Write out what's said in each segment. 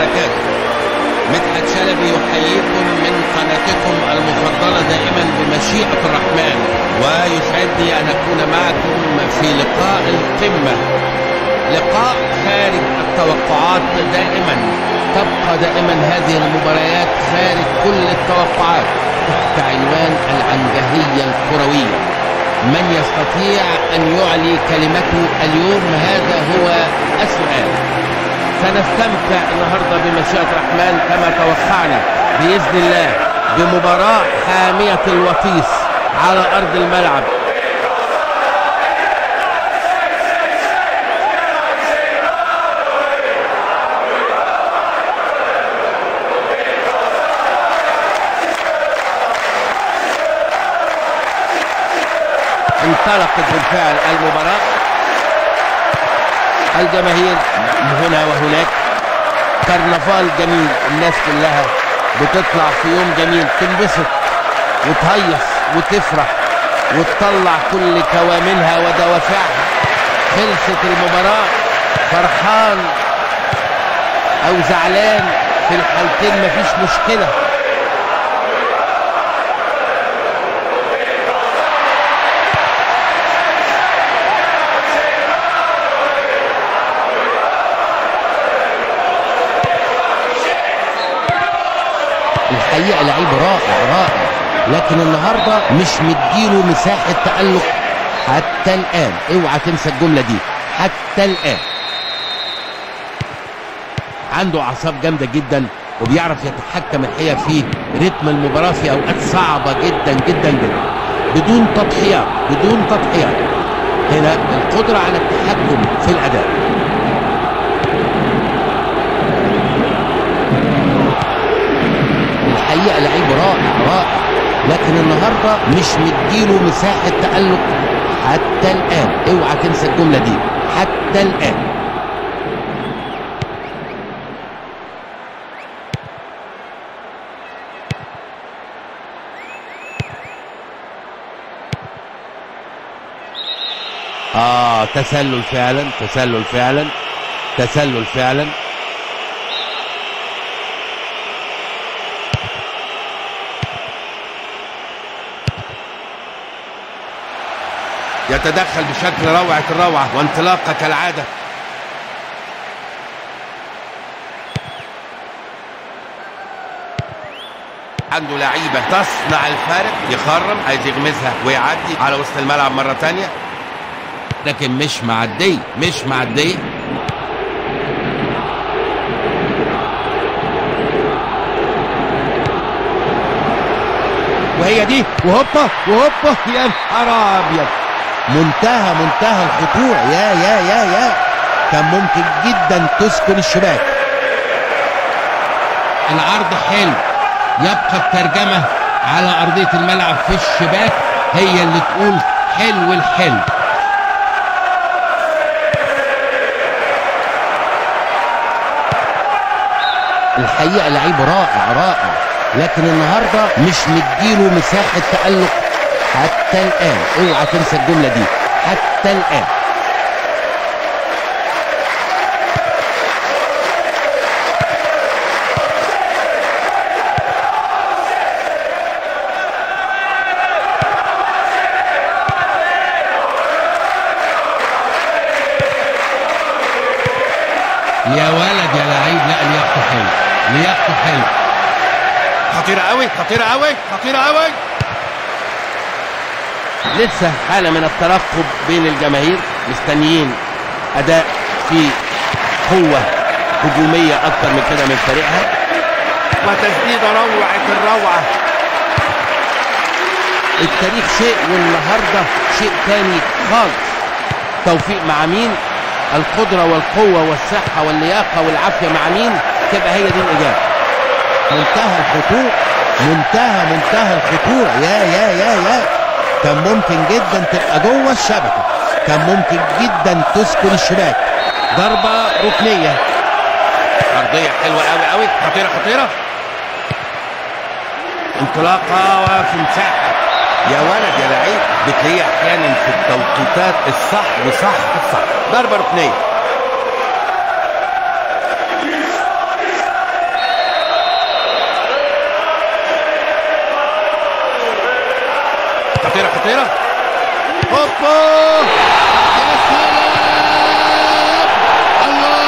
وبركاته مدحت شلبي يحييكم من قناتكم المفضلة دائما بمشيئة الرحمن ويسعدني أن أكون معكم في لقاء القمة لقاء خارج التوقعات دائما تبقى دائما هذه المباريات خارج كل التوقعات تحت عنوان العنجهية الكروية من يستطيع أن يعلي كلمته اليوم هذا هو السؤال سنستمتع النهارده بمشيئة الرحمن كما توقعنا بإذن الله بمباراة حامية الوطيس على أرض الملعب انطلقت بالفعل المباراة الجماهير هنا وهناك كرنفال جميل الناس كلها بتطلع في يوم جميل تنبسط وتهيص وتفرح وتطلع كل كوامنها ودوافعها خلصت المباراة فرحان او زعلان في الحالتين مفيش مشكله الحقيقه لعيب رائع رائع لكن النهارده مش مديله مساحه تالق حتى الان اوعى تنسى الجمله دي حتى الان عنده اعصاب جامده جدا وبيعرف يتحكم الحقيقه في رتم المباراه في اوقات صعبه جدا جدا جدا بدون تضحيات بدون تضحيات هنا القدره على التحكم في الاداء الحقيقه لعيب رائع رائع لكن النهارده مش مديله مساحه تالق حتى الان اوعى تنسى الجمله دي حتى الان اه تسلل فعلا تسلل فعلا تسلل فعلا يتدخل بشكل روعة الروعة وانطلاقة كالعادة عنده لعيبة تصنع الفارق يخرم عايز يغمزها ويعدي على وسط الملعب مرة تانية لكن مش معدية مش معدية وهي دي وهوبا وهوبا يا نهار ابيض منتهى منتهى الخطوره يا يا يا يا كان ممكن جدا تسكن الشباك العرض حلو يبقى الترجمه على ارضيه الملعب في الشباك هي اللي تقول حلو الحلو الحقيقه لعيب رائع رائع لكن النهارده مش مديله مساحه تالق حتى الان اوعى تنسى الجمله دي حتى الان يا ولد يا لعيب لا لياقته حلو لياقته حلو خطيرة قوي خطيرة قوي خطيرة قوي لسه حالة من الترقب بين الجماهير مستنيين أداء في قوة هجومية أكتر من كده من فريقها وتسديدة روعة الروعة التاريخ شيء والنهاردة شيء تاني خالص توفيق مع مين القدرة والقوة والصحة واللياقة والعافية مع مين تبقى هي دي الإجابة منتهى الخطوره منتهى منتهى الخطوره يا يا يا يا كان ممكن جدا تبقى جوه الشبكه كان ممكن جدا تسكن الشباك ضربه ركنيه ارضيه حلوه قوي قوي خطيره خطيره انطلاقه وفي مساحه يا ولد يا لعيب بتلاقيه احيانا في التوقيتات الصح وصح الصح ضربه ركنيه خطيرة خطيرة هوبا يا سلام الله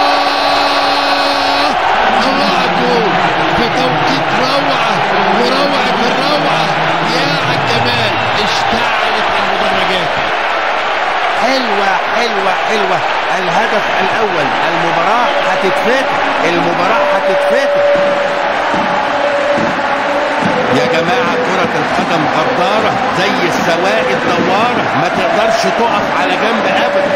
الله على الجول في توقيت روعة وروعة الروعة يا على الجمال اشتعلت المدرجات حلوة حلوة حلوة الهدف الأول المباراة هتتفتح المباراة هتتفتح يا جماعة كرة القدم غدارة زي السوائد دوارة ما تقدرش تقف على جنب أبدا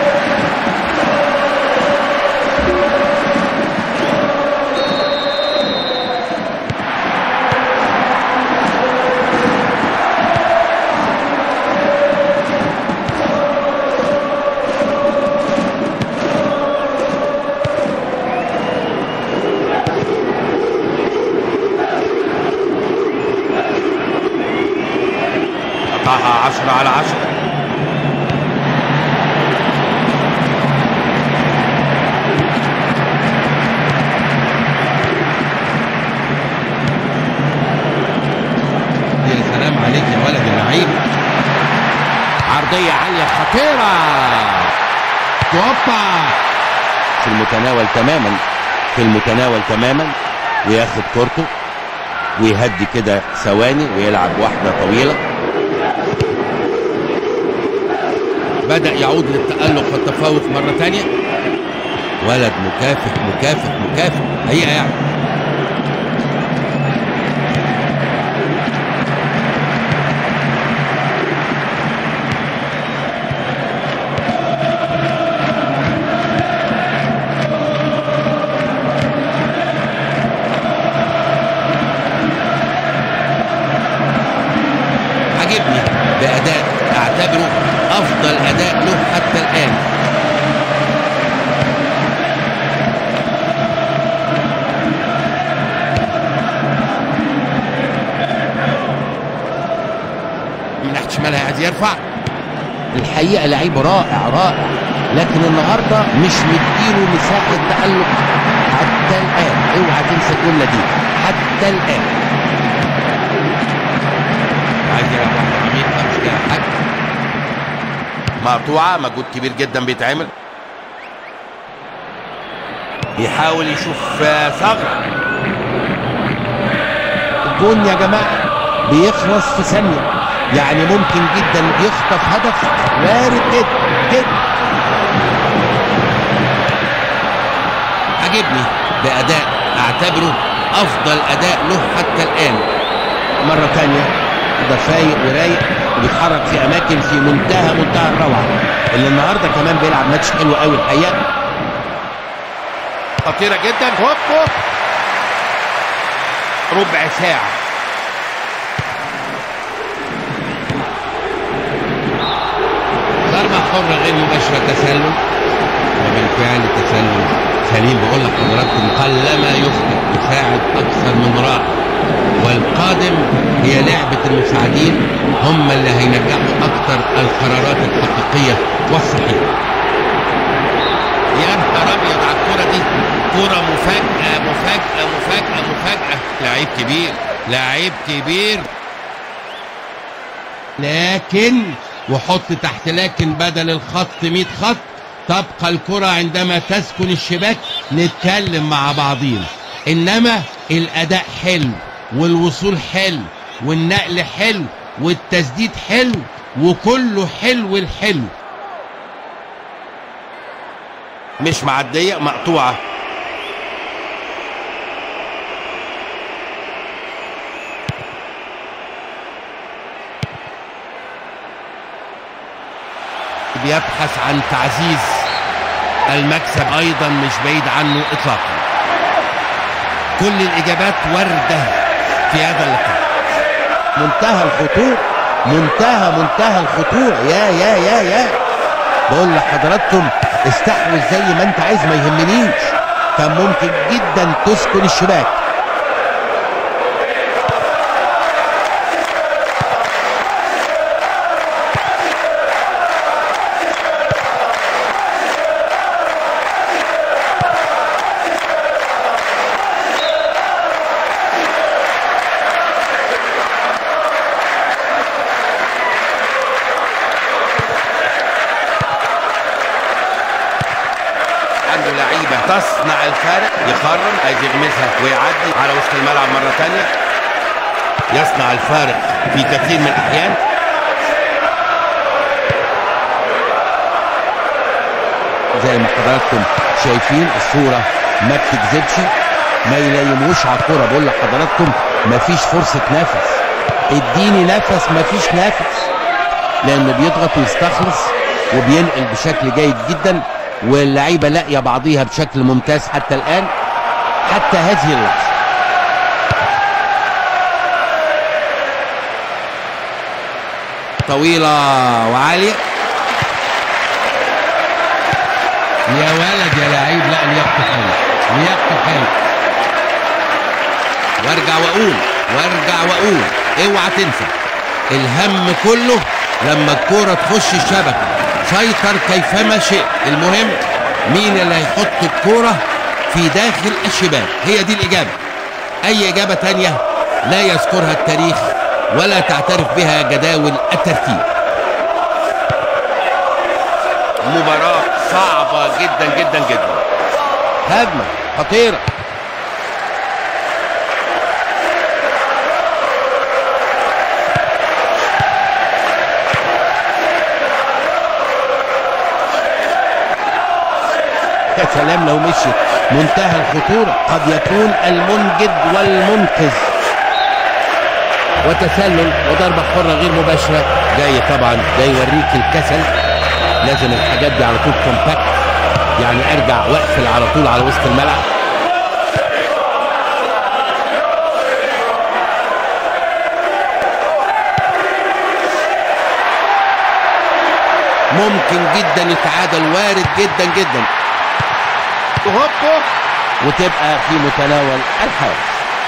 قطعها عشرة على عشرة يا سلام عليك يا ولد اللعيب عرضية عالية خطيرة توبا في المتناول تماما في المتناول تماما وياخد كورته ويهدي كده ثواني ويلعب واحدة طويلة بدأ يعود للتألق والتفوق مرة تانية ولد مكافح مكافح مكافح هي يعني عجبني بأداء أعتبره أفضل أداء له حتى الآن من ناحية شمالها عايز يرفع الحقيقة لعيب رائع رائع لكن النهاردة مش مديله مساحة تألق حتى الآن اوعى تنسى الجملة دي حتى الآن عايز يلعب واحدة عميقة مش لاقي حاجة مقطوعة مجهود كبير جدا بيتعمل بيحاول يشوف آه، ثغرة الجون يا جماعة بيخلص في ثانية يعني ممكن جدا يخطف هدف وارد جدا جدا عجبني بأداء أعتبره أفضل أداء له حتى الآن مرة تانية ده فايق ورايق وبيتحرك في أماكن في منتهى منتهى الروعة اللي النهاردة كمان بيلعب ماتش حلو قوي الحقيقة خطيرة جدا هوب هوب ربع ساعة ضربة حرة غير مباشرة تسلل وبالفعل التسلل سليم بقول لحضراتكم قلما يخطئ يساعد أكثر من رائع والقادم هي لعبة المساعدين هم اللي هينجحوا أكثر القرارات الحقيقية والصحيحة يا نهار ابيض على الكوره دي كوره مفاجاه مفاجاه مفاجاه مفاجاه لعيب كبير لعيب كبير لكن وحط تحت لكن بدل الخط 100 خط تبقى الكرة عندما تسكن الشباك نتكلم مع بعضينا انما الاداء حلو والوصول حلو والنقل حلو والتسديد حلو وكله حلو الحلو مش معدية مقطوعة بيبحث عن تعزيز المكسب ايضا مش بعيد عنه اطلاقا كل الاجابات وردة في هذا اللقاء منتهى الخطورة منتهى منتهى الخطورة يا يا يا يا بقول لحضراتكم استحوذ زي ما انت عايز ما يهمنيش كان ممكن جدا تسكن الشباك لعيبة تصنع الفارق يخرم عايز يغمسها ويعدي على وسط الملعب مرة تانية يصنع الفارق في كثير من الأحيان زي ما حضراتكم شايفين الصورة ما بتكذبش ما يلايموش على الكورة بقول لحضراتكم مفيش فرصة نفس اديني نفس مفيش نفس لأنه بيضغط ويستخلص وبينقل بشكل جيد جدا واللعيبة لاقية بعضيها بشكل ممتاز حتى الآن حتى هذه اللحظة طويلة وعالية يا ولد يا لعيب لا لياقته حلو لياقته حلو وارجع واقول وارجع واقول اوعى تنسى الهم كله لما الكوره تخش الشبكه سيطر كيفما شئت المهم مين اللي هيحط الكوره في داخل الشباك هي دي الاجابه اي اجابه تانية لا يذكرها التاريخ ولا تعترف بها جداول الترتيب مباراة صعبة جدا جدا جدا هجمه خطيره يا سلام لو مشيت منتهى الخطورة قد يكون المنجد والمنقذ وتسلل وضربة حرة غير مباشرة جاي طبعا جاي يوريك الكسل لازم الحاجات دي على طول كومباكت يعني ارجع واقفل على طول على وسط الملعب ممكن جدا يتعادل وارد جدا جدا هوبا وتبقى في متناول الحارس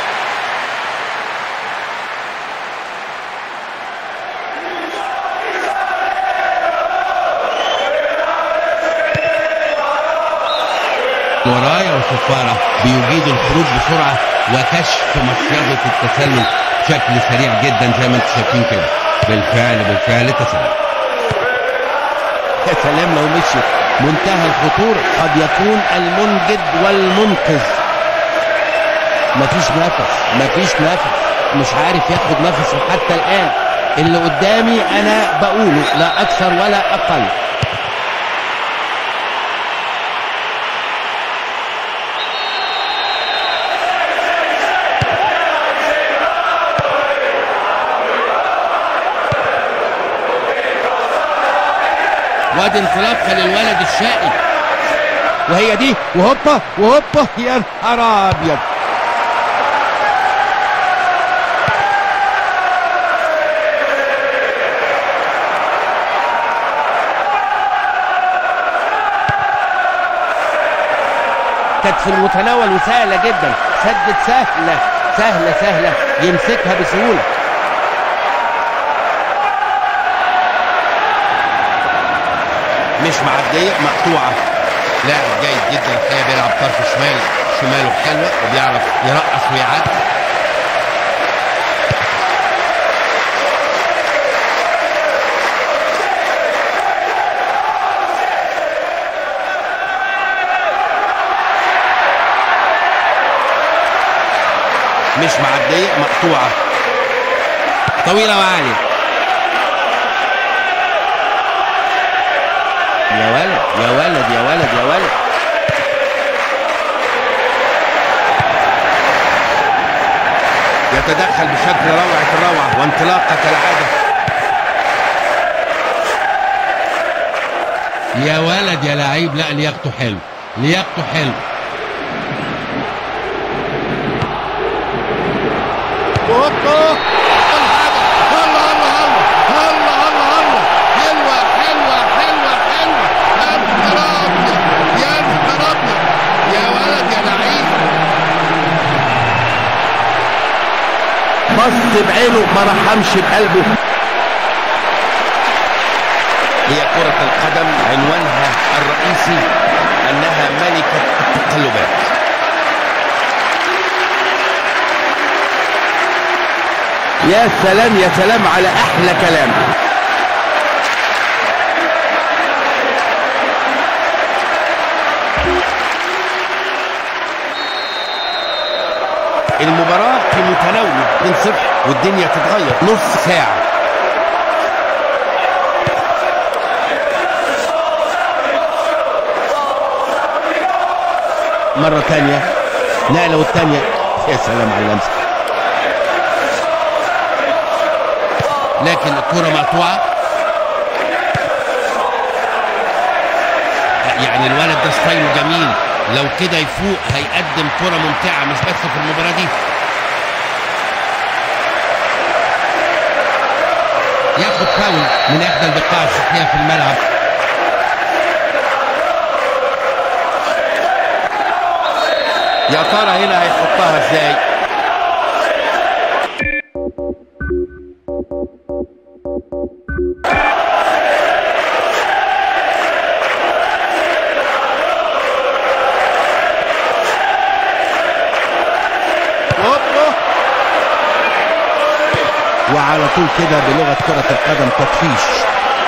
ورايا وصفارة بيجيد الخروج بسرعة وكشف مصيدة التسلل بشكل سريع جدا زي ما انتم شايفين كده بالفعل بالفعل تسلل يا سلام لو مشي منتهى الخطورة قد يكون المنجد والمنقذ مفيش نفس مفيش نفس مش عارف ياخد نفسه حتى الآن اللي قدامي أنا بقوله لا أكثر ولا أقل وادي انطلاقه للولد الشقي وهي دي وهوبا وهوبا يا نهار ابيض كانت في المتناول وسهله جدا سدت سهله سهله سهله يمسكها بسهوله مش معدية مقطوعة لاعب جيد جدا الحقيقة بيلعب طرف شمال شماله حلوة وبيعرف يرقص ويعدي مش معدية مقطوعة طويله وعاليه يا ولد يا ولد يا ولد يا ولد يتدخل بشكل روعة الروعة وانطلاقة كالعادة يا ولد يا لعيب لا لياقته حلو لياقته حلو هوبا الله الله الله الله الله الله حلوة حلوة حلوة حلوة يا نهار أبيض يا نهار أبيض يا ولد يا لعيب بص بعينه ما رحمش بقلبه هي كرة القدم عنوانها الرئيسي أنها ملكة التقلبات يا سلام يا سلام على احلى كلام المباراة في متناول 2-0 والدنيا تتغير نص ساعة مرة تانية نقلة والتانية يا سلام على اللمسة لكن الكرة مقطوعة يعني الولد ده ستايله جميل لو كده يفوق هيقدم كرة ممتعة مش بس في المباراة دي ياخد فاول من احدى البقاع السحرية في الملعب يا ترى هنا هيحطها ازاي أوبا. وعلى طول كده بلغة كرة القدم تطفيش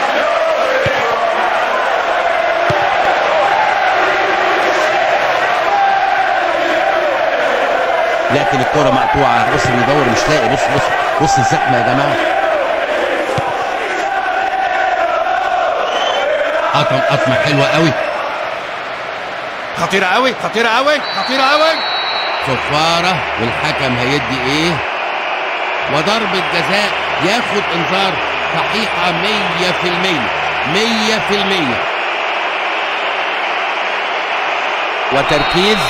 لكن الكرة مقطوعة بص بيدور مش لاقي بص بص بص الزحمة يا جماعة قطم قطمة حلوة قوي خطيرة قوي خطيرة قوي خطيرة قوي صفارة والحكم هيدي ايه وضربة جزاء ياخد انذار صحيحة مية في المية مية في المية وتركيز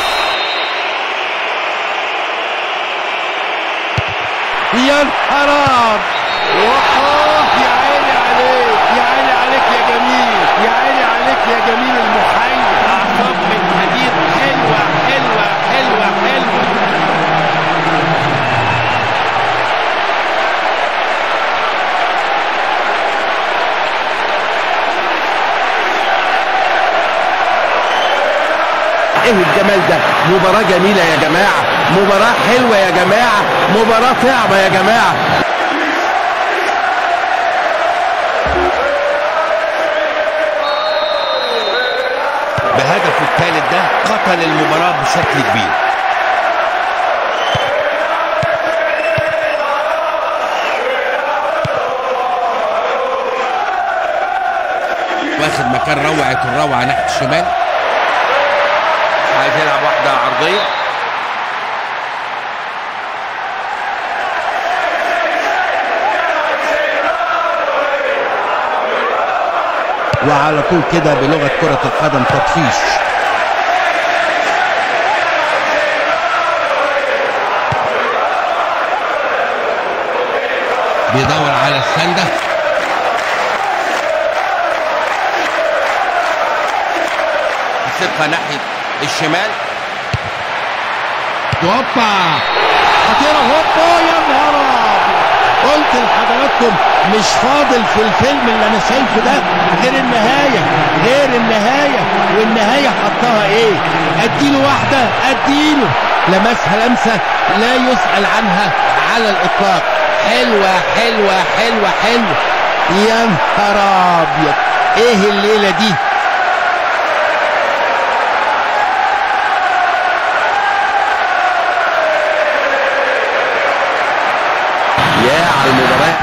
يا حرام يا عيني عليك يا عيني عليك يا جميل يا عيني عليك يا جميل المحيي اعصاب من حديد حلوة حلوة حلوة حلوة ايه الجمال ده مباراة جميلة يا جماعة مباراة حلوة يا جماعة مباراة صعبة يا جماعة بهدفه الثالث ده قتل المباراة بشكل كبير واخد مكان روعة الروعة ناحية الشمال عايز يلعب واحدة عرضية وعلى طول كده بلغة كرة القدم تطفيش بيدور على السندة يسيبها ناحية الشمال هوبا خطيرة هوبا يا نهار أبيض. قلت لحضراتكم مش فاضل في الفيلم اللي انا شايفه ده غير النهاية غير النهاية والنهاية حطها ايه اديله واحدة اديله لمسها لمسة لا يسأل عنها على الاطلاق حلوة حلوة حلوة حلوة يا نهار ابيض ايه الليلة دي يا على المباراة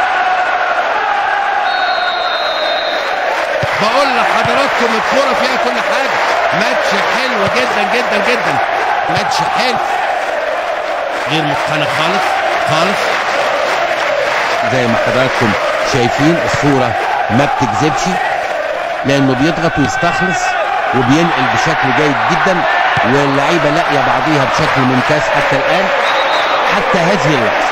بقول لحضراتكم الكوره فيها كل حاجه ماتش حلو جدا جدا جدا ماتش حلو غير مقتنع خالص خالص زي ما حضراتكم شايفين الصوره ما بتكذبش لانه بيضغط ويستخلص وبينقل بشكل جيد جدا واللعيبه لاقيه بعضيها بشكل ممتاز حتى الان حتى هذه اللحظه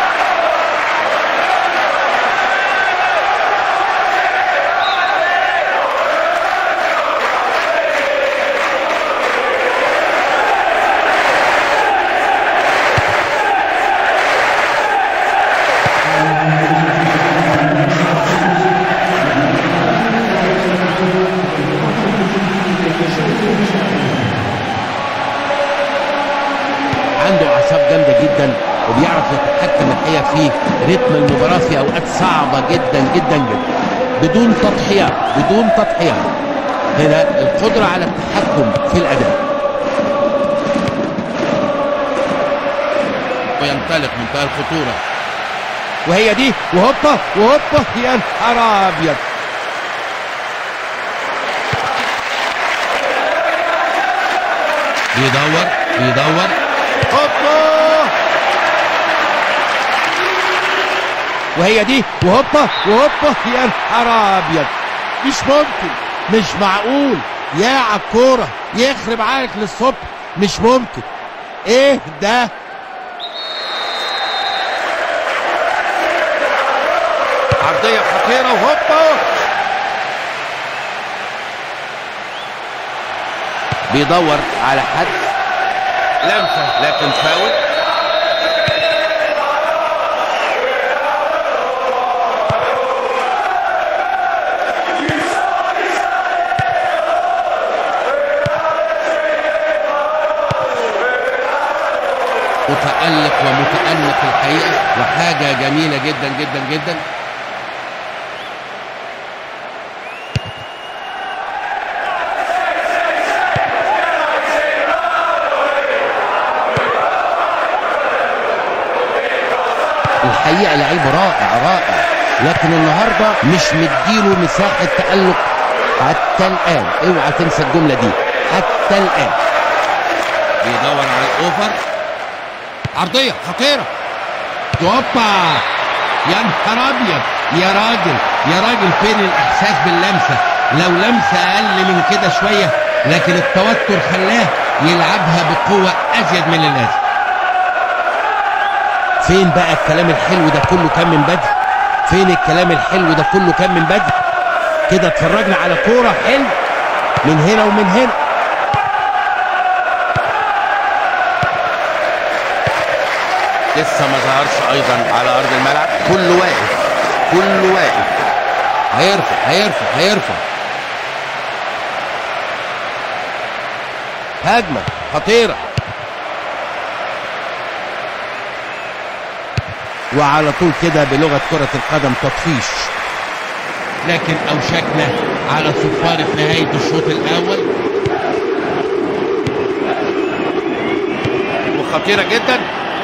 عنده اعصاب جامده جدا وبيعرف يتحكم الحقيقه في رتم المباراه في اوقات صعبه جدا جدا جدا بدون تضحيه بدون تضحيه هنا القدره على التحكم في الاداء وينطلق منتهى الخطورة وهي دي وهوبا وهوبا يا نهار ابيض بيدور بيدور هوبا وهي دي وهوبا وهوبا يا نهار ابيض مش ممكن مش معقول يا عالكوره يخرب عقلك للصبح مش ممكن ايه ده عرضية خطيرة وهوبا بيدور على حد لمسة لكن فاول متألق ومتألق الحقيقة وحاجة جميلة جدا جدا جدا الحقيقه لعيب رائع رائع لكن النهارده مش مديله مساحه تالق حتى الان اوعى تنسى الجمله دي حتى الان بيدور على الاوفر عرضيه خطيره هوبا يا نهار ابيض يا راجل يا راجل فين الاحساس باللمسه لو لمسه اقل من كده شويه لكن التوتر خلاه يلعبها بقوه ازيد من اللازم فين بقى الكلام الحلو ده كله كان من بدري فين الكلام الحلو ده كله كان من بدري كده اتفرجنا على كوره حلو من هنا ومن هنا لسه ما ظهرش ايضا على ارض الملعب كله واقف كله واقف هيرفع هيرفع هيرفع هجمه خطيره وعلى طول كده بلغه كره القدم تطفيش لكن اوشكنا على صفارة نهاية الشوط الاول وخطيرة جدا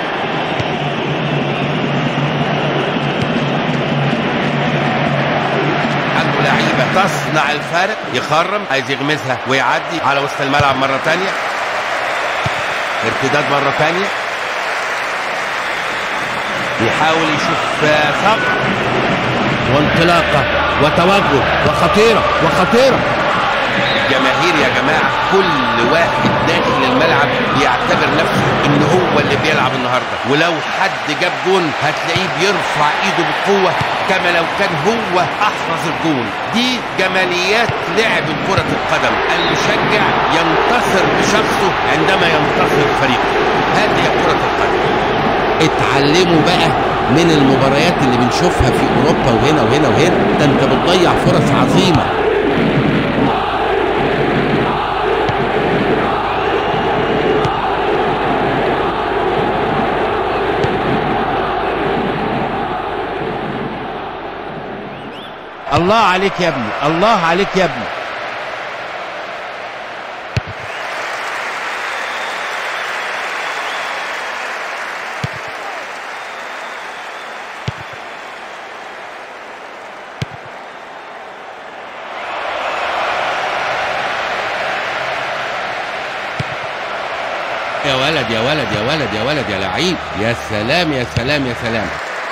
عنده لعيبة تصنع الفارق يخرم عايز يغمزها ويعدي على وسط الملعب مرة تانية ارتداد مرة تانية يحاول يشوف آه، ثغر وانطلاقه وتوجه وخطيره وخطيره الجماهير يا جماعة كل واحد داخل الملعب بيعتبر نفسه ان هو اللي بيلعب النهاردة ولو حد جاب جون هتلاقيه بيرفع ايده بقوة كما لو كان هو احرز الجون دي جماليات لعب كرة القدم المشجع ينتصر بشخصه عندما ينتصر فريقه هذه هي كرة القدم اتعلموا بقى من المباريات اللي بنشوفها في اوروبا وهنا وهنا وهنا ده انت بتضيع فرص عظيمه الله عليك يا ابني الله عليك يا ابني يا ولد يا ولد يا ولد يا ولد يا لعيب يا سلام يا سلام يا سلام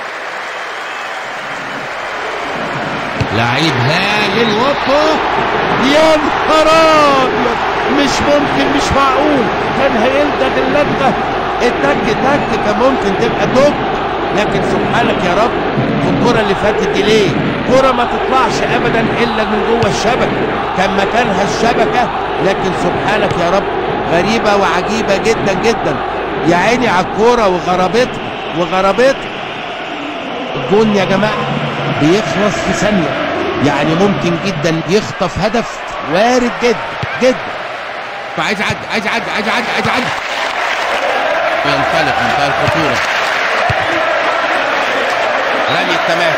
لعيب هايل هوبا يا نهار ابيض مش ممكن مش معقول كان هيلدغ اللدغه التك تك كان ممكن تبقى توب لكن سبحانك يا رب في الكرة اللي فاتت دي ليه؟ كرة ما تطلعش ابدا الا من جوه الشبكة كان مكانها الشبكة لكن سبحانك يا رب غريبة وعجيبة جدا جدا يا عيني على الكورة وغرابتها وغرابتها الجون يا جماعة بيخلص في ثانية يعني ممكن جدا يخطف هدف وارد جدا جدا فعايز يعدي عايز يعدي عايز يعدي عايز يعدي وينطلق منتهى الخطورة رمي التماس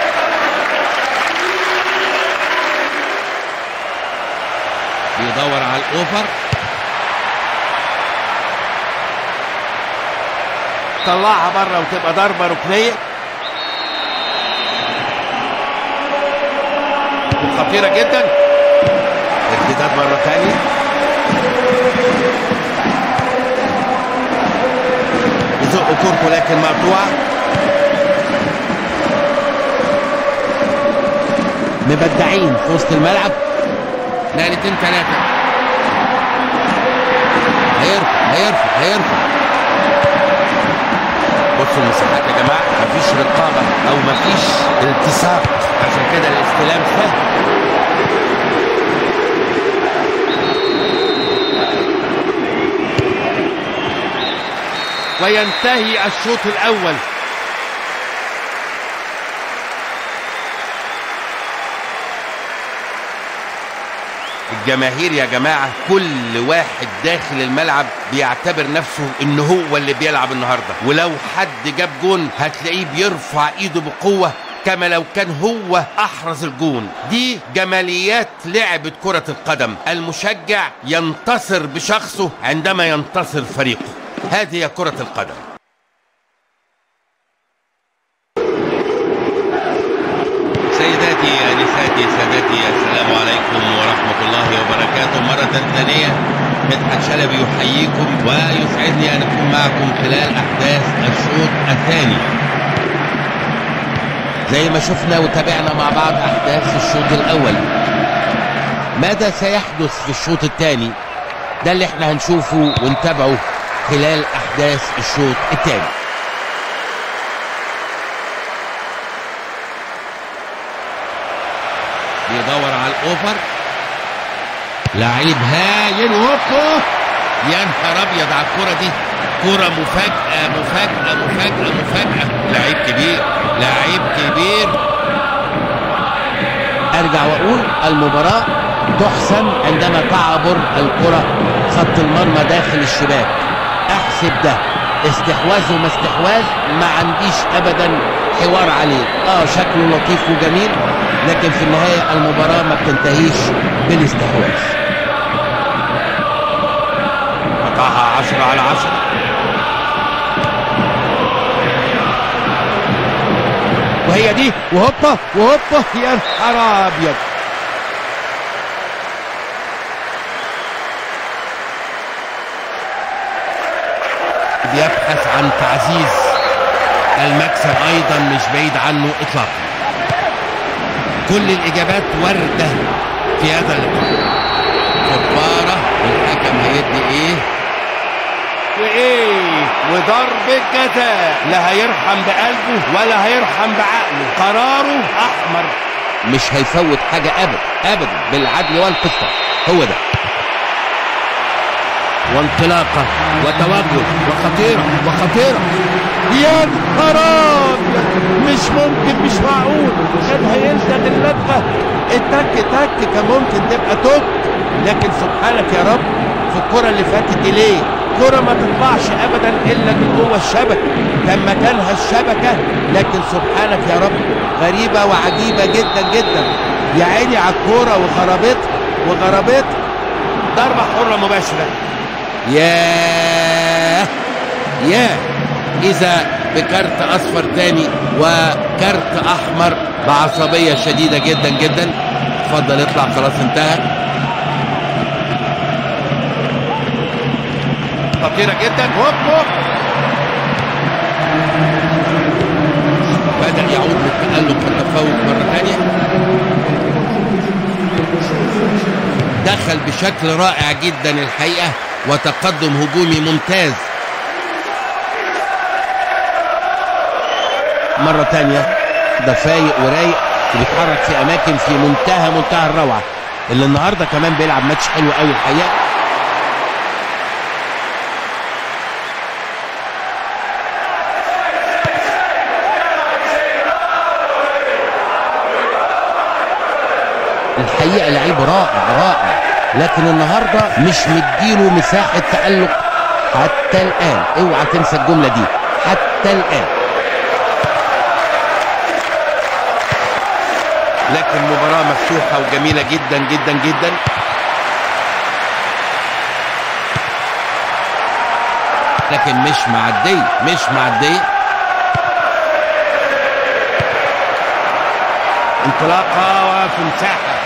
بيدور على الاوفر تطلعها بره وتبقى ضربه ركنيه خطيره جدا ارتداد مره ثانيه يزق كورته لكن مقطوعه مبدعين في وسط الملعب نقلتين ثلاثه هيرفع هيرفع هيرفع بصوا المساحات يا جماعه مفيش رقابه او مفيش التصاق عشان كده الاستلام سهل وينتهي الشوط الاول الجماهير يا جماعة كل واحد داخل الملعب بيعتبر نفسه ان هو اللي بيلعب النهاردة ولو حد جاب جون هتلاقيه بيرفع ايده بقوة كما لو كان هو احرز الجون دي جماليات لعبة كرة القدم المشجع ينتصر بشخصه عندما ينتصر فريقه هذه هي كرة القدم سيداتي انساتي سادتي السلام عليكم ورحمه الله وبركاته مره ثانيه مدحت شلبي يحييكم ويسعدني ان اكون معكم خلال احداث الشوط الثاني زي ما شفنا وتابعنا مع بعض احداث الشوط الاول ماذا سيحدث في الشوط الثاني ده اللي احنا هنشوفه ونتابعه خلال احداث الشوط الثاني بيدور على الاوفر لعيب هايل هوبو يا نهار ابيض على الكوره دي كوره مفاجاه مفاجاه مفاجاه مفاجاه لعيب كبير لعيب كبير ارجع واقول المباراه تحسم عندما تعبر الكره خط المرمى داخل الشباك احسب ده استحواذ وما استحواذ ما عنديش ابدا حوار عليه اه شكله لطيف وجميل لكن في النهايه المباراه ما بتنتهيش بالاستحواذ قطعها 10 على 10 وهي دي وهوبا وهوبا يا نهار ابيض بيبحث عن تعزيز المكسب ايضا مش بعيد عنه اطلاقا كل الاجابات وارده في هذا اللقاء كبارة الحكم هيدي ايه وايه وضربة جزاء لا هيرحم بقلبه ولا هيرحم بعقله قراره احمر مش هيفوت حاجه ابدا ابدا بالعدل والقسط هو ده وانطلاقة وتوجه وخطيرة وخطيرة يا نهار أبيض! مش ممكن مش معقول كان هيلدغ اللدغه التك تك كان ممكن تبقى توك لكن سبحانك يا رب في الكره اللي فاتت دي ليه كرة ما تطلعش ابدا الا من جوه الشبكه كان مكانها الشبكه لكن سبحانك يا رب غريبه وعجيبه جدا جدا يا عيني على الكوره وغرابتها وغرابتها ضربة حرة مباشرة ياه ياه إذا بكارت أصفر تاني وكارت أحمر بعصبية شديدة جدا جدا اتفضل اطلع خلاص انتهى خطيرة جدا هوب هوب بدأ يعود للتألق والتفوق مرة ثانية دخل بشكل رائع جدا الحقيقة وتقدم هجومي ممتاز مرة تانية ده فايق ورايق وبيتحرك في أماكن في منتهى منتهى الروعة اللي النهاردة كمان بيلعب ماتش حلو قوي الحقيقة الحقيقة لعيب رائع رائع لكن النهاردة مش مديله مساحة تألق حتى الآن اوعى تنسى الجملة دي حتى الآن لكن مباراة مفتوحة وجميلة جدا جدا جدا لكن مش معديه مش معديه انطلاقه وفي مساحه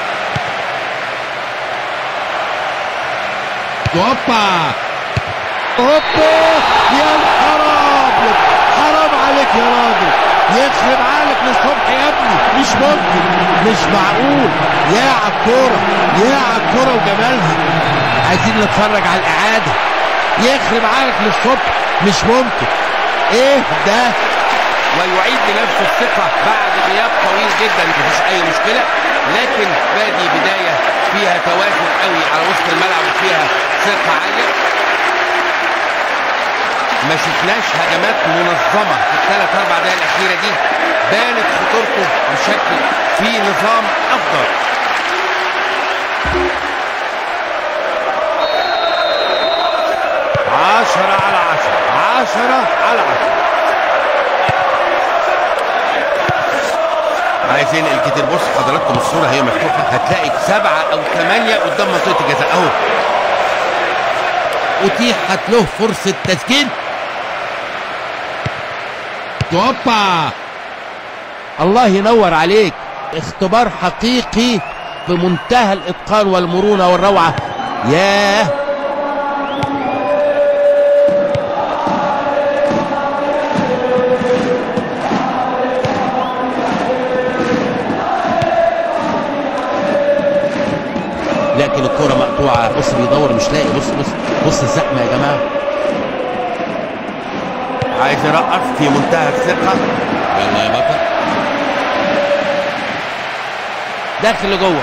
هوبا هوبا يا نهار ابيض حرام عليك يا راجل يخرب عقلك للصبح يا ابني مش ممكن مش معقول يا عالكورة يا عالكورة وجمالها عايزين نتفرج على الإعادة يخرب عقلك للصبح مش ممكن ايه ده ويعيد لنفسه الثقة بعد غياب طويل جدا مفيش أي مشكلة لكن بادي بداية فيها توازن قوي على وسط الملعب وفيها ثقة عالية ما شفناش هجمات منظمة في الثلاث أربع دقايق الأخيرة دي بانت خطورته بشكل في نظام أفضل عشرة على عشرة عشرة على عشرة عايزين الكتير بص حضراتكم الصورة هي مفتوحة هتلاقي سبعة أو ثمانية قدام منطقة الجزاء أهو أتيحت له فرصة تسجيل هوبا الله ينور عليك اختبار حقيقي بمنتهى الاتقان والمرونه والروعه ياه لكن الكرة مقطوعة بص بيدور مش لاقي بص بص بص الزحمة يا جماعة عايز يرقص في منتهى الثقة يلا يا بطل داخل لجوه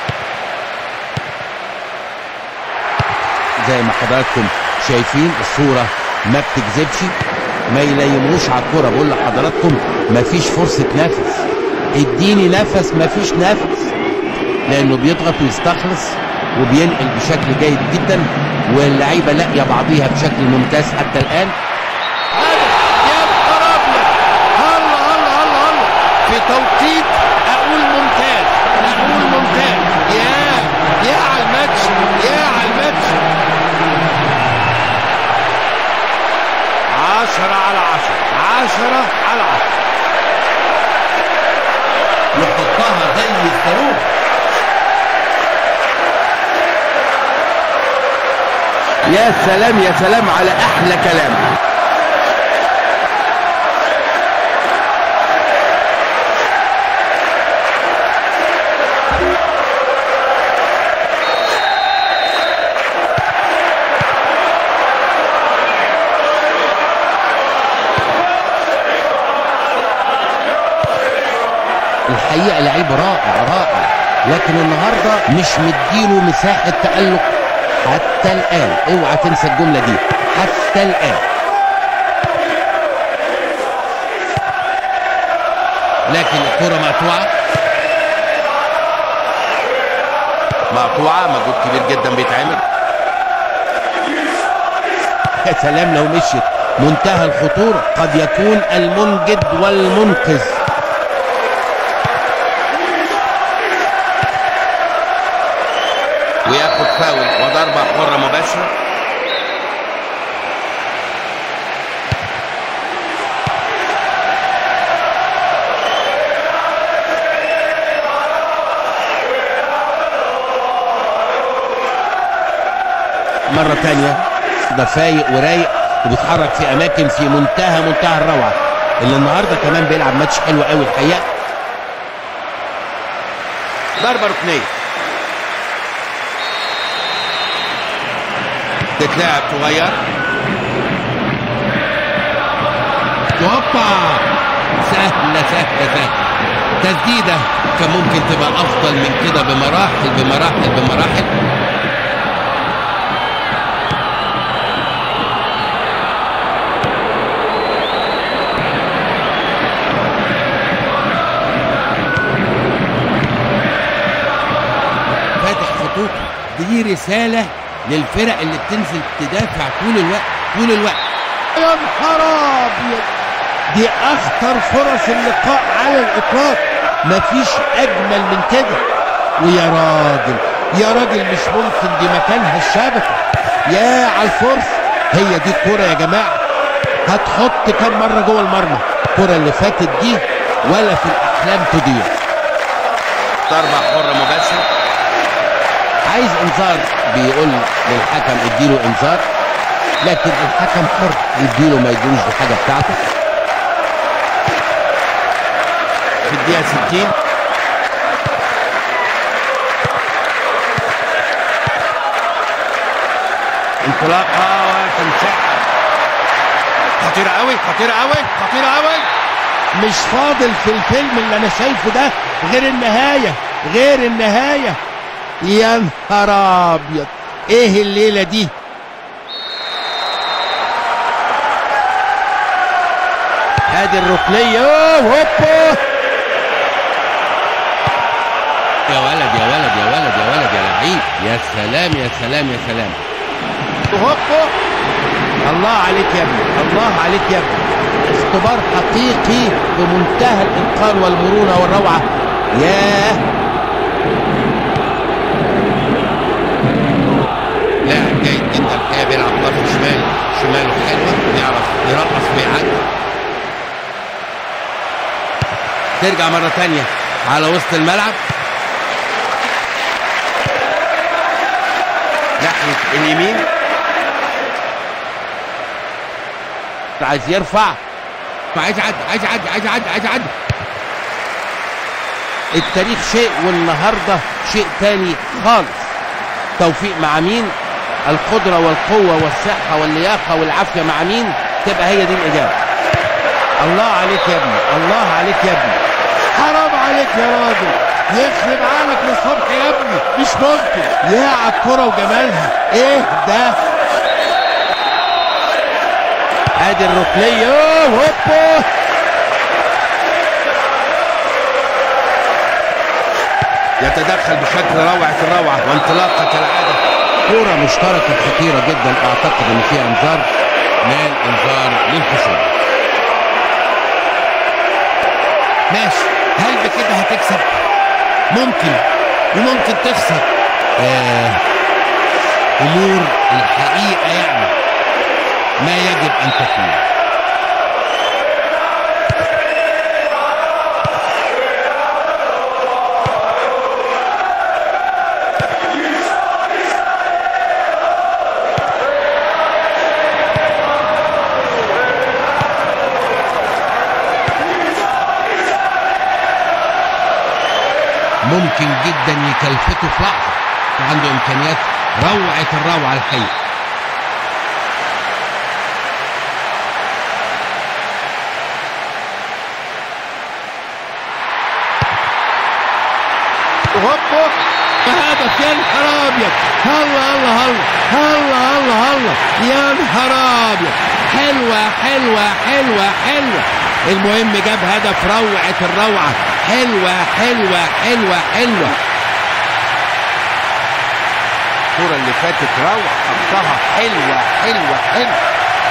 زي ما حضراتكم شايفين الصورة ما بتكذبش ما يليموش على الكرة بقول لحضراتكم مفيش فرصة نفس اديني نفس مفيش نفس لانه بيضغط ويستخلص وبينقل بشكل جيد جدا واللعيبه لاقيه بعضيها بشكل ممتاز حتى الان يا نهار ابيض هلا هلا هلا هلا في توقيت اقول ممتاز اقول ممتاز يا يا على الماتش يا على الماتش عشرة على عشرة عشرة على عشرة يحطها زي الصاروخ يا سلام يا سلام على أحلى كلام الحقيقه لعيب رائع رائع لكن النهارده مش مديله مساحه تالق حتى الان اوعى تنسى الجمله دي حتى الان لكن الكره مقطوعه مقطوعة مجهود كبير جدا بيتعمل يا سلام لو مشيت منتهى الخطوره قد يكون المنجد والمنقذ وياخد فاول وضربة حرة مباشرة مرة تانية ده فايق ورايق وبيتحرك في أماكن في منتهى منتهى الروعة اللي النهاردة كمان بيلعب ماتش حلو قوي الحقيقة ضربة ركنية تتلعب صغير هوبا سهلة سهلة سهلة تسديدة كان ممكن تبقى أفضل من كده بمراحل بمراحل بمراحل فاتح خطوط دي رسالة للفرق اللي بتنزل تدافع طول الوقت طول الوقت يا نهار ابيض دي اخطر فرص اللقاء على الاطلاق مفيش اجمل من كده ويا راجل يا راجل مش ممكن دي مكانها الشبكه يا على الفرصه هي دي الكوره يا جماعه هتحط كم مره جوه المرمى الكوره اللي فاتت دي ولا في الاحلام تضيع ضربة حرة مباشرة عايز انذار بيقول للحكم اديله انذار لكن الحكم حر يديله ما يديلوش الحاجه بتاعته في الدقيقة 60 انطلاقة وتنشأ خطيرة قوي خطيرة قوي خطيرة قوي مش فاضل في الفيلم اللي انا شايفه ده غير النهايه غير النهايه يا نهار ابيض ايه الليله دي ادي الركنيه أوه، هوبا يا ولد يا ولد يا ولد يا ولد يا لعيب يا سلام يا سلام يا سلام هوبا الله عليك يا ابني الله عليك يا ابني اختبار حقيقي بمنتهى الاتقان والمرونه والروعه ياه لاعب جيد جدا الحقيقه بيلعب طرف شمال شماله حلوه بيعرف يرقص ويعدي ترجع مره ثانيه على وسط الملعب ناحيه اليمين عايز يرفع عايز يعدي عايز يعدي عايز يعدي عايز يعدي التاريخ شيء والنهارده شيء تاني خالص توفيق مع مين القدرة والقوة والصحة واللياقة والعافية مع مين تبقى هي دي الإجابة الله عليك يا ابني الله عليك يا ابني حرام عليك يا راجل يخرب عقلك للصبح يا ابني مش ممكن يا على الكرة وجمالها ايه ده ادي الركنية أوه، هوبا يتدخل بشكل روعه الروعه وانطلاقه كالعاده كرة مشتركة خطيرة جدا اعتقد ان فيها انذار نال انذار للخصوم ماشي هل بكده هتكسب ممكن وممكن تخسر آه امور الحقيقه يعني ما يجب ان تكون ممكن جدا يكلفته في لحظه وعنده امكانيات روعه الروعه الحقيقه هوبا هدف يا نهار ابيض الله الله الله الله الله الله يا نهار ابيض حلوه حلوه حلوه حلوه المهم جاب هدف روعه الروعه حلوه حلوه حلوه حلوه الكره اللي فاتت روعه حطها حلوه حلوه حلوه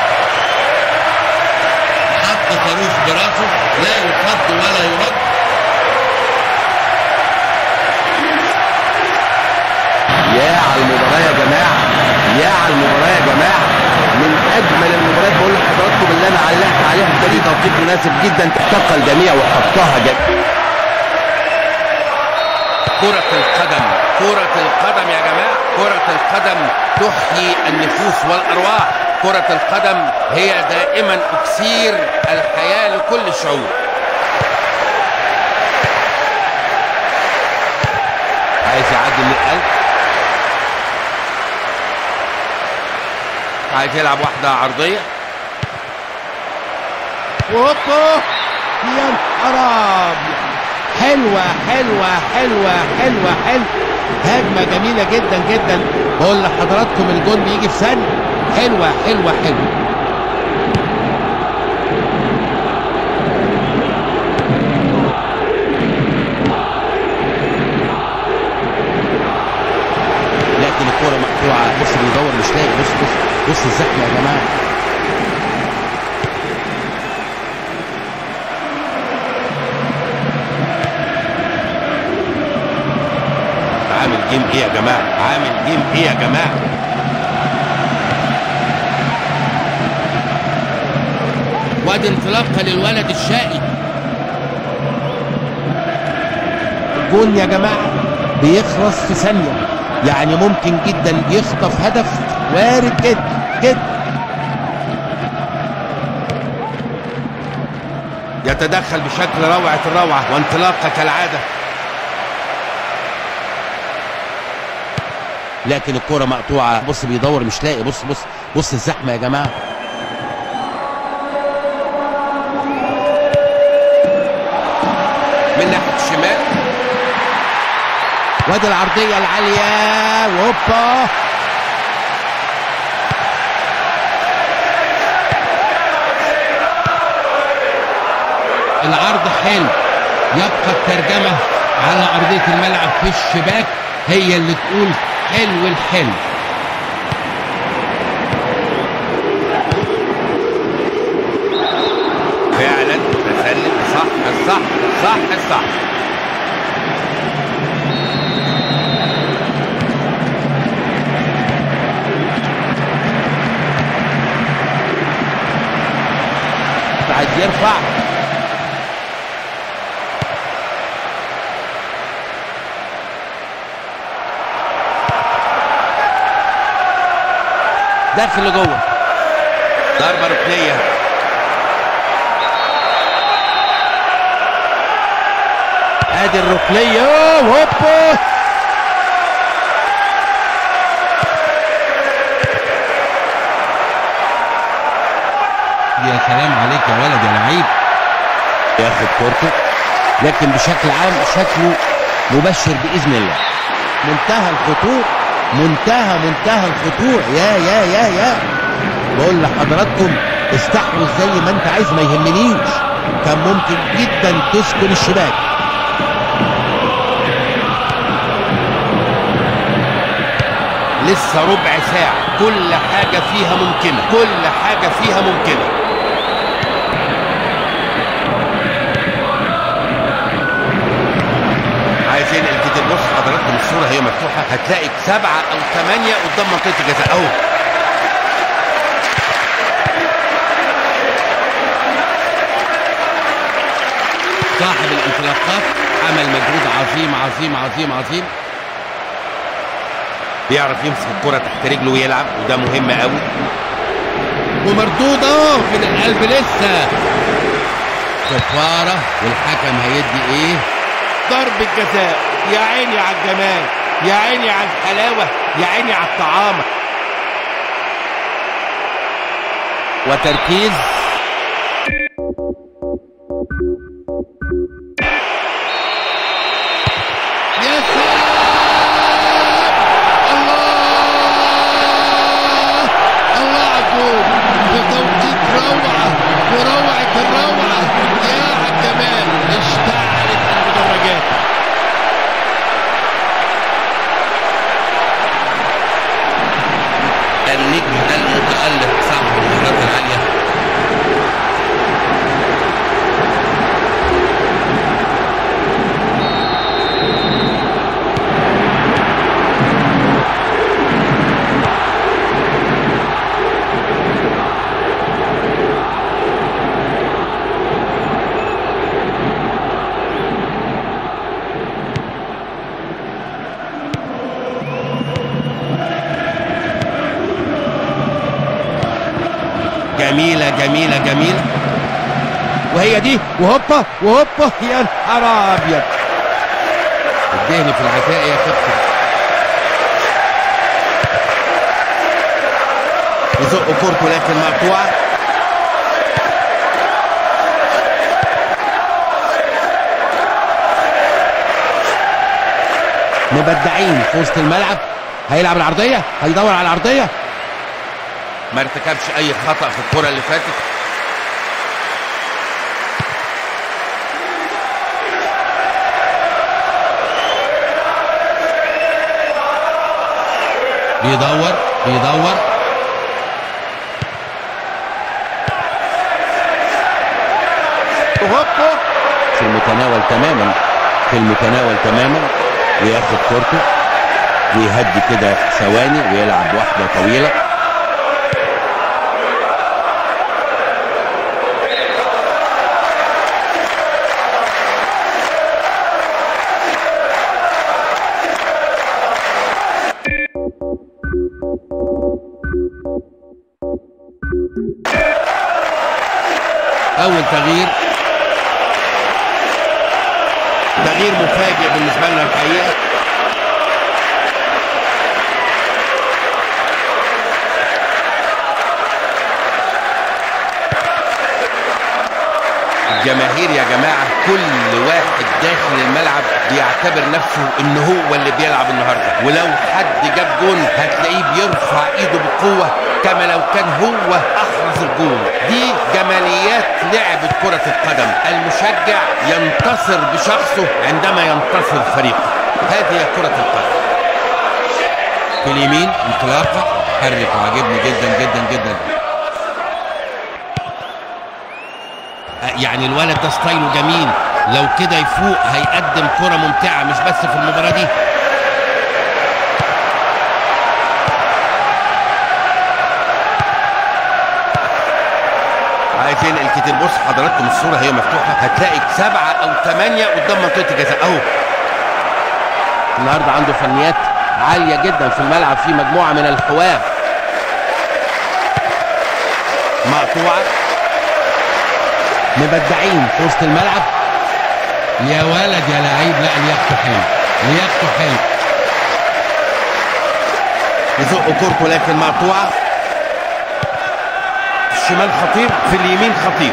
حط صاروخ براسه لا يصد ولا يرد يا على المباراه يا جماعه يا على المباراه يا جماعه من اجمل المباريات بقول لحضراتكم اللي انا علقت عليها ده ليه توقيت مناسب جدا التقى الجميع وحطها جدا كرة القدم كرة القدم يا جماعة كرة القدم تحيي النفوس والأرواح كرة القدم هي دائما أكسير الحياة لكل الشعوب عايز يعدي من القلب عايز يلعب واحدة عرضية وهوبا يا نهار أبيض. حلوة حلوة حلوة حلوة حلوة هجمة جميلة جدا جدا بقول لحضراتكم الجون بيجي في ثانية حلوة حلوة حلوة لكن الكرة مقطوعة بص بيدور مش لاقي بص بص بص الزحمة يا جماعة عامل جيم ايه يا جماعة عامل جيم ايه يا جماعة وادي انطلاقه للولد الشقي الجون يا جماعة بيخلص في ثانية يعني ممكن جدا يخطف هدف وارد جدا جدا يتدخل بشكل روعه الروعه وانطلاقه كالعاده لكن الكرة مقطوعة بص بيدور مش لاقي بص بص بص الزحمة يا جماعة من ناحيه الشمال وادي العرضية العالية وهوبا العرض حلو يبقى الترجمه على ارضيه الملعب في الشباك هي اللي تقول حلو الحلو فعلا تسلم صح صح صح صح عايز يرفع داخل لجوه ضربه ركنيه ادي الركنية هوبا يا سلام عليك يا ولد يا لعيب ياخد كورته لكن بشكل عام شكله مبشر باذن الله منتهى الخطوره منتهى منتهى الخطوره يا يا يا يا بقول لحضراتكم استحوذ زي ما انت عايز ما يهمنيش كان ممكن جدا تسكن الشباك لسه ربع ساعة كل حاجة فيها ممكنة كل حاجة فيها ممكنة عايزين الجديد بص حضراتكم الصورة هي مفتوحة هتلاقي سبعة أو ثمانية قدام منطقة الجزاء أهو صاحب الانطلاقات عمل مجهود عظيم عظيم عظيم عظيم بيعرف يمسك الكرة تحت رجله ويلعب وده مهم قوي ومردودة من القلب لسه صفارة والحكم هيدي ايه ضربة جزاء يا عيني على الجمال يا عيني على الحلاوة يا عيني على الطعامة وتركيز يا سلام الله الله عجوب بتوقيت روعة وروعة الروعة يا عالجمال اشتعلت المدرجات النجم المتألق صاحب المهارات العالية جميلة جميلة جميلة وهي دي وهوبا وهوبا يا نهار أبيض اديني في العتاق يا كابتن يزق كورته لكن مقطوعة مبدعين في وسط الملعب هيلعب العرضية هيدور على العرضية ما ارتكبش أي خطأ في الكرة اللي فاتت بيدور بيدور هوبا في المتناول تماما في المتناول تماما وياخد كورته ويهدي كده ثواني ويلعب واحدة طويلة اول تغيير تغيير مفاجئ بالنسبه لنا الحقيقه الجماهير يا جماعة كل واحد داخل الملعب بيعتبر نفسه ان هو اللي بيلعب النهاردة ولو حد جاب جون هتلاقيه بيرفع ايده بقوة كما لو كان هو احرز الجون دي جماليات لعبة كرة القدم المشجع ينتصر بشخصه عندما ينتصر فريقه هذه هي كرة القدم في اليمين انطلاقه حرك وعجبني جدا جدا جدا يعني الولد ده ستايله جميل لو كده يفوق هيقدم كرة ممتعة مش بس في المباراة دي عايز ينقل كتير بص حضراتكم الصورة هي مفتوحة هتلاقي سبعة أو ثمانية قدام منطقة الجزاء أهو النهارده عنده فنيات عالية جدا في الملعب في مجموعة من الحوار مقطوعة مبدعين في وسط الملعب يا ولد يا لعيب لا لياقته حلو لياقته حلو يزق كورته لكن مقطوعة الشمال خطير في اليمين خطير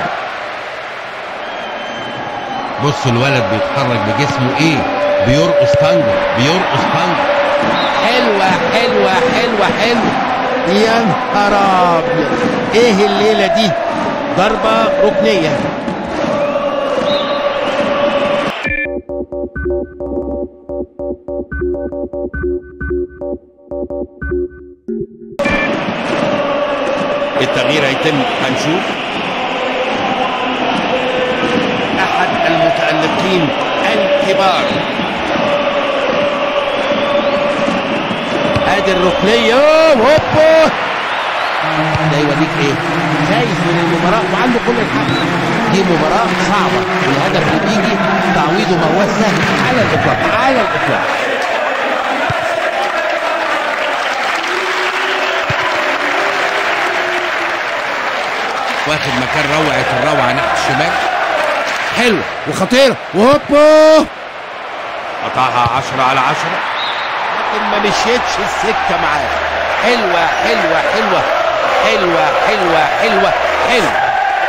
بص الولد بيتحرك بجسمه ايه بيرقص تانجو بيرقص تانجو حلوة حلوة حلوة حلوة يا نهار ابيض ايه الليله دي ضربه ركنيه التغيير هيتم هنشوف احد المتألقين الكبار ادي الركنية هوبا ده يوريك ايه خايف من المباراة وعنده كل الحق دي مباراة صعبة الهدف اللي بيجي تعويضه ما هو سهل على الاطلاق على الاطلاق واخد مكان روعه الروعه ناحيه الشمال حلوة وخطيرة وهوبا قطعها عشرة على عشرة لكن ما مشيتش السكة معاه حلوة حلوة حلوة حلوة حلوة حلوة حلوة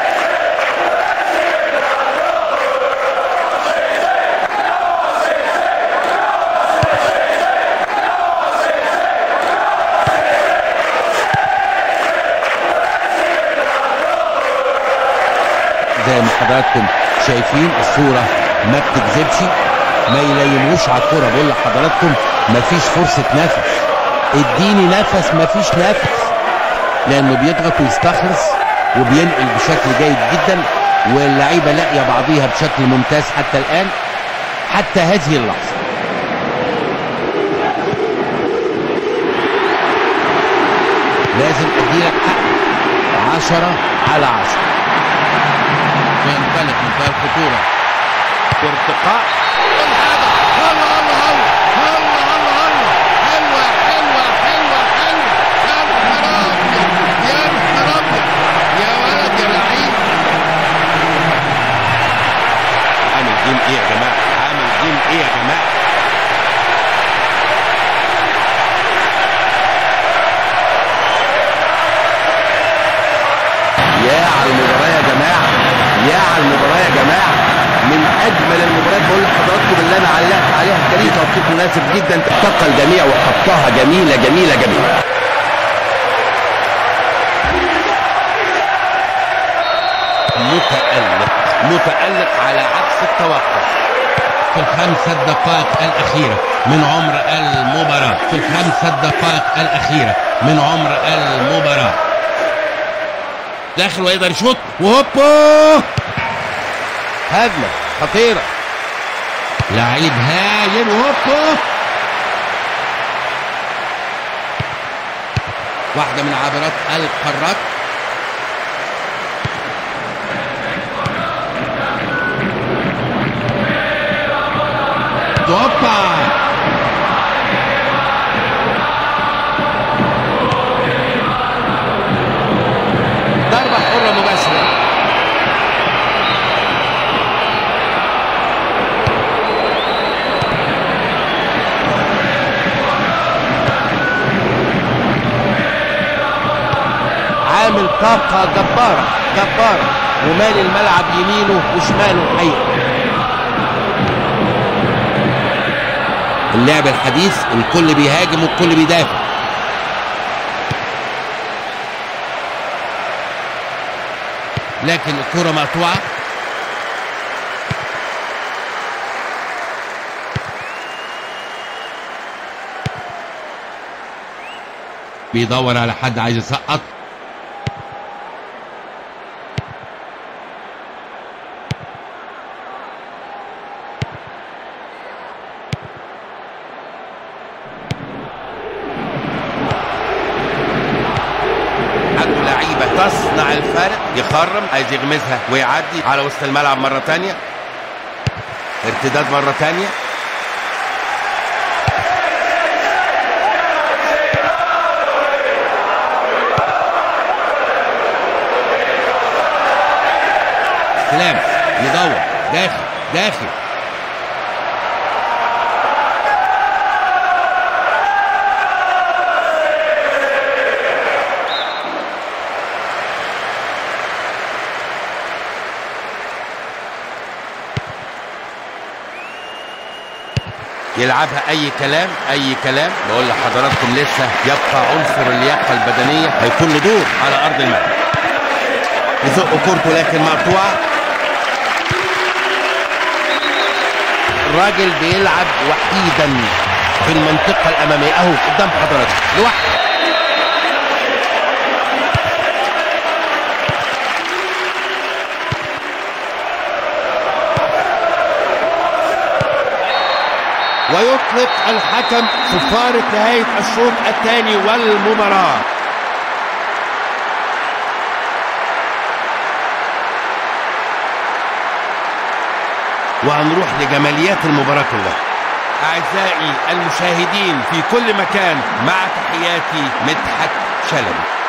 زي ما حضراتكم شايفين الصوره ما بتكذبش ما يليموش على الكوره بقول لحضراتكم مفيش فرصه نفس اديني نفس مفيش نفس لانه بيضغط ويستخلص وبينقل بشكل جيد جدا واللعيبه لاقيه بعضيها بشكل ممتاز حتى الان حتى هذه اللحظه لازم اديلك حق عشرة على عشرة وينطلق منتهى الخطورة بارتقاء الله الله الله الله الله الله حلوه حلوه حلوه حلوه يا نهار ابيض يا نهار ابيض يا ولد يا لعيب عامل جيم ايه يا جماعة عامل جيم ايه يا جماعة يا على المباراة يا جماعة يا على المباراة يا جماعة من أجمل المباريات بقول لحضراتكم اللي أنا علقت عليها كان توقيت مناسب جدا اتقى الجميع وحطها جميلة جميلة جميلة متألق متألق على عكس التوقع في الخمسة دقائق الأخيرة من عمر المباراة في الخمسة دقائق الأخيرة من عمر المباراة داخل ويقدر يشوط وهوبا هجمة خطيرة لعيب هايل وهوبا واحدة من عابرات القارات هوبا ضربة حرة مباشرة طاقة جبارة جبارة ومال الملعب يمينه وشماله الحقيقة اللعب الحديث الكل بيهاجم والكل بيدافع لكن الكرة مقطوعة بيدور على حد عايز يسقط عنده لعيبة تصنع الفارق يخرم عايز يغمزها ويعدي على وسط الملعب مرة تانية ارتداد مرة تانية استلام يدور داخل داخل يلعبها اي كلام اي كلام بقول لحضراتكم لسه يبقى عنصر اللياقه البدنيه هيكون له دور على ارض الملعب يزق كورته لكن مقطوعه الراجل بيلعب وحيدا في المنطقة الأمامية أهو قدام حضرتك لوحده ويطلق الحكم صفارة نهاية الشوط الثاني والمباراة وهنروح لجماليات المباراة كلها أعزائي المشاهدين في كل مكان مع تحياتي مدحت شلبي